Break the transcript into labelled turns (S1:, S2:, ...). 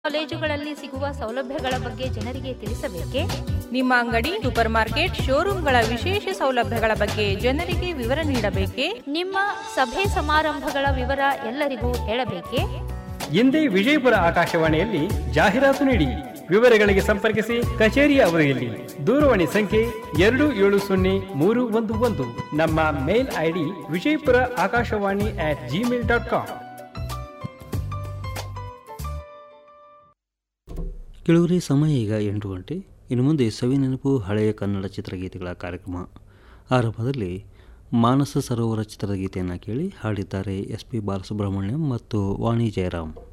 S1: ಕಾಲೇಜುಗಳಲ್ಲಿ ಸಿಗುವ ಸೌಲಭ್ಯಗಳ ಬಗ್ಗೆ ಜನರಿಗೆ ತಿಳಿಸಬೇಕೇ
S2: ನಿಮ್ಮ ಅಂಗಡಿ ಸೂಪರ್ ಮಾರ್ಕೆಟ್ ಶೋರೂಮ್ಗಳ ವಿಶೇಷ ಸೌಲಭ್ಯಗಳ ಬಗ್ಗೆ ಜನರಿಗೆ ವಿವರ ನೀಡಬೇಕೇ
S1: ನಿಮ್ಮ ಸಭೆ ಸಮಾರಂಭಗಳ ವಿವರ ಎಲ್ಲರಿಗೂ ಹೇಳಬೇಕೇ
S3: ಎಂದೇ ವಿಜಯಪುರ ಆಕಾಶವಾಣಿಯಲ್ಲಿ ಜಾಹೀರಾತು ನೀಡಿ ವಿವರಗಳಿಗೆ ಸಂಪರ್ಕಿಸಿ ಕಚೇರಿಯ ಅವಧಿಯಲ್ಲಿ ದೂರವಾಣಿ ಸಂಖ್ಯೆ ಎರಡು ಏಳು ಸೊನ್ನೆ ಮೂರು ಒಂದು ಒಂದು ನಮ್ಮ mail ID Vijayapura Akashvani at Gmail dot com
S4: ಕೆಲವರೇ ಸಮಯ ಈಗ ಎಂಟು ಗಂಟೆ ಇನ್ನು ಮುಂದೆ ಸವಿ ನೆನಪು ಹಳೆಯ ಕನ್ನಡ ಚಿತ್ರಗೀತೆಗಳ ಕಾರ್ಯಕ್ರಮ ಆರಂಭದಲ್ಲಿ ಮಾನಸ ಸರೋವರ ಚಿತ್ರದ ಗೀತೆಯನ್ನು ಕೇಳಿ ಹಾಡಿದ್ದಾರೆ ಎಸ್ ಪಿ ಬಾಲಸುಬ್ರಹ್ಮಣ್ಯಂ ಮತ್ತು ವಾಣಿ ಜಯರಾಮ್